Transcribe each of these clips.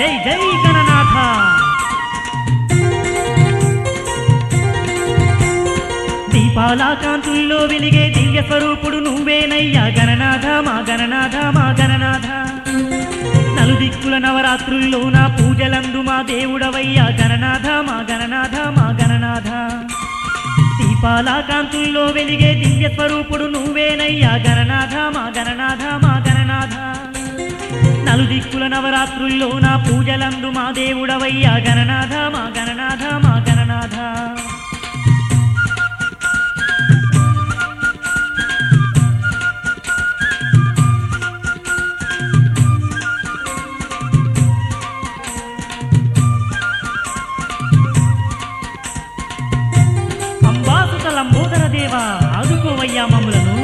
జై జై గణనాథ దీపాల కాంతుల్లో వెలిగే దివ్య స్వరూపుడు నువ్వేనయ్యా గణనాథ మా గణనాథ మా గణనాథ నలుదిక్కుల నవరాత్రుల్లో నా పూజలందు మా దేవుడవయ్యా గణనాథ మా గణనాథ మా గణనాథ దీపాల కాంతుల్లో వెలిగే దివ్య స్వరూపుడు నువ్వేనయ్యా గణనాథ మా గణనాథ మా గణనాథ నలుదిక్కుల నవరాత్రుల్లో నా పూజలందు మా దేవుడవయ్యా గణనాథ మా గణనాథ మా గణనాథ అంబాసుత లంబోదర దేవా ఆదుకోవయ్యా మమ్ములను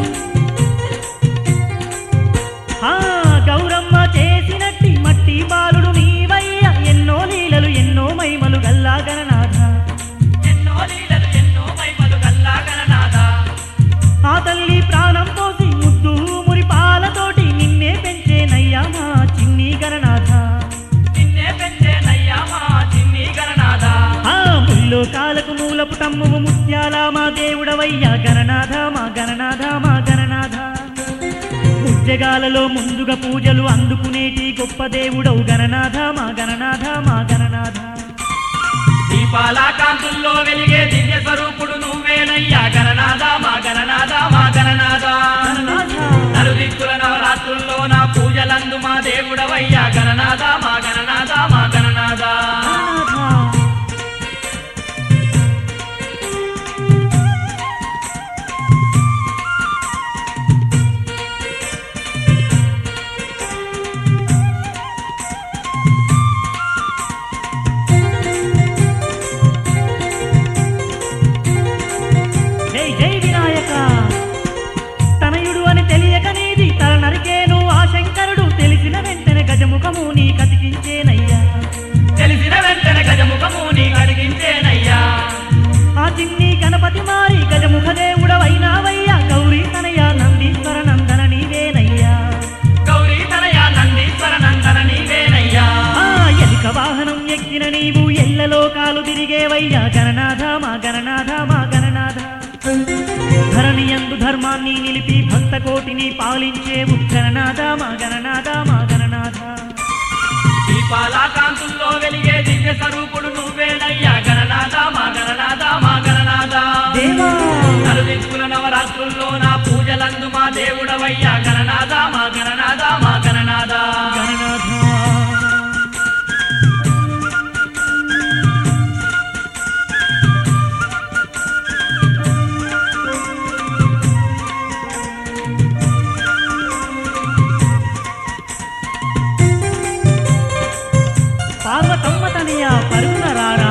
ఆ గౌరమ్మ చేసినట్టి మట్టి బాలుడు నీవయ్య ఎన్నో లీలలు ఎన్నో మైమలు గల్లా గణనాథ ఎన్నో లీలలు ఎన్నో మహిమలు గల్లా గణనాథ ఆ తల్లి ప్రాణం పోసి ముద్దు మురి పాలతోటి నిన్నే పెంచేనయ్యా మా చిన్ని గణనాథ నిన్నే పెంచేనయ్యా మా చిన్ని గణనాథ ఆ ముల్లో కాలకు మూలపు తమ్మువు ముత్యాల మా దేవుడవయ్యా గణనాథ మా గణనాథ మా గణనాథ ముజ్జగాలలో ముందుగా పూజలు అందుకునేటి గొప్ప దేవుడవు గణనాథ మా గణనాథ మా గణనాథ దీపాల కాంతుల్లో వెలిగే దివ్య స్వరూపుడు నువ్వేనయ్యా గణనాథ మా గణనాథ మా గణనాథ గణనాథ నలుదిక్కుల నవరాత్రుల్లో నా పూజలందు మా దేవుడవయ్యా గణనాథ మా గణనాథ మా గణనాథ గణనాథ జై జై వినాయక తనయుడు అని తెలియక నీది తల నరికేను ఆ శంకరుడు తెలిసిన వెంటనే గజముఖము నీ కతికించేనయ్యా తెలిసిన వెంటనే గజముఖము నీ కడిగించేనయ్యా ఆ చిన్ని గణపతి మారి గజముఖ దేవుడవైనావయ్యా గౌరీ తనయ నందీశ్వర నందన నీవేనయ్యా గౌరీ తనయ నందీశ్వర నందన నీవేనయ్యా ఆ ఎలిక వాహనం ఎక్కిన నీవు ఎల్లలోకాలు తిరిగేవయ్యా గణనాథ మా గణనాథ మా గణనాథ ధరణి యందు ధర్మాన్ని నిలిపి భక్త కోటిని పాలించేవు గణనాథ మా గణనాథ మా గణనాథ దీపాల కాంతుల్లో వెలిగే దివ్య స్వరూపుడు నువ్వేనయ్యా గణనాథ మా గణనాథ మా గణనాథ దేవా నలుదిక్కుల నవరాత్రుల్లో నా పూజలందు మా దేవుడవయ్యా గణనాథ మా గణనాథ మా గణనాథ గణనాథ పార్వతమ్మ తనయ పరుగున రారా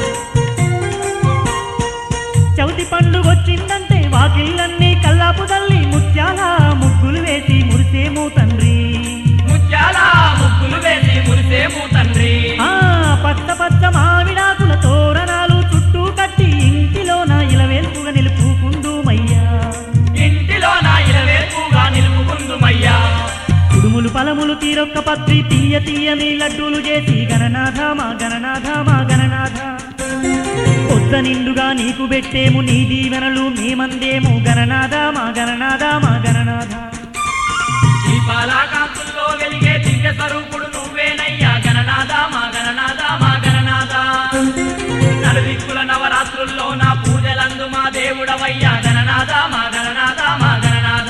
చవితి పండుగొచ్చిందంటే వాకిళ్ళన్నీ కల్లాపు తల్లి ముత్యాల ముగ్గులు వేసి మురిసేమో తండ్రి ముత్యాల ముగ్గులు వేసి మురిసేము తండ్రి ఆ పచ్చ పచ్చ మామిడాకుల తోరణాలు చుట్టూ కట్టి ఇంటిలోన ఇలవేల్పుగా నిలుపుకుందుమయ్యా ఇంటిలో నా ఇలవేపుగా నిలుపుకుందుమయ్యా కుడుములు పలములు తీరొక్క పత్రి తీయ తీయని లడ్డూలు చేసి గణనాథ మా గణనాథ మా గణనాథ పొద్ద నిండుగా నీకు పెట్టేము నీ దీవెనలు మేమందేము గణనాథ మా గణనాథ మా గణనాథ దీపాల కాంతుల్లో వెలిగే దివ్య స్వరూపుడు నువ్వేనయ్యా గణనాథ మా గణనాథ మా గణనాథ నలుదిక్కుల నవరాత్రుల్లో నా పూజలందు మా దేవుడవయ్యా గణనాథ మా గణనాథ మా గణనాథ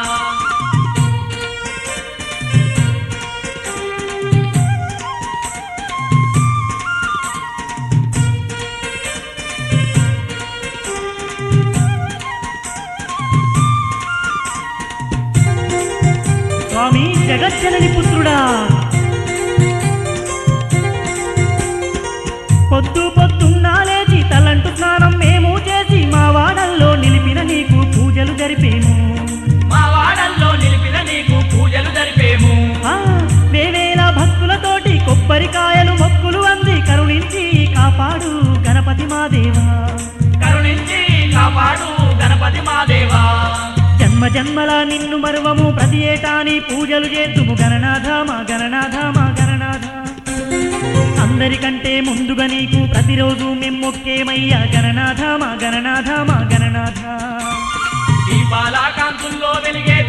స్వామి జగజ్జనని పుత్రుడా పొద్దు పొద్దున్నా లేచి తలంటు స్నానం మేము చేసి మా వాడల్లో నిలిపిన నీకు పూజలు జరిపేము మా వాడల్లో నిలిపిన నీకు పూజలు జరిపేము ఆ, వేవేల భక్తులతోటి కొబ్బరికాయలు మొక్కులు అంది కరుణించి కాపాడు గణపతి మా దేవా కరుణించి కాపాడు గణపతి మా దేవా జన్మ జన్మల నిన్ను మరువము ప్రతి ఏటా నీ పూజలు చేద్దుము గణనాథ మా గణనాథ మా గణనాథ అందరికంటే ముందుగా నీకు ప్రతిరోజు మెమ్మొక్కేమయ్యా గణనాథ మా గణనాథ మా గణనాథ దీపాల కాంతుల్లో వెలిగే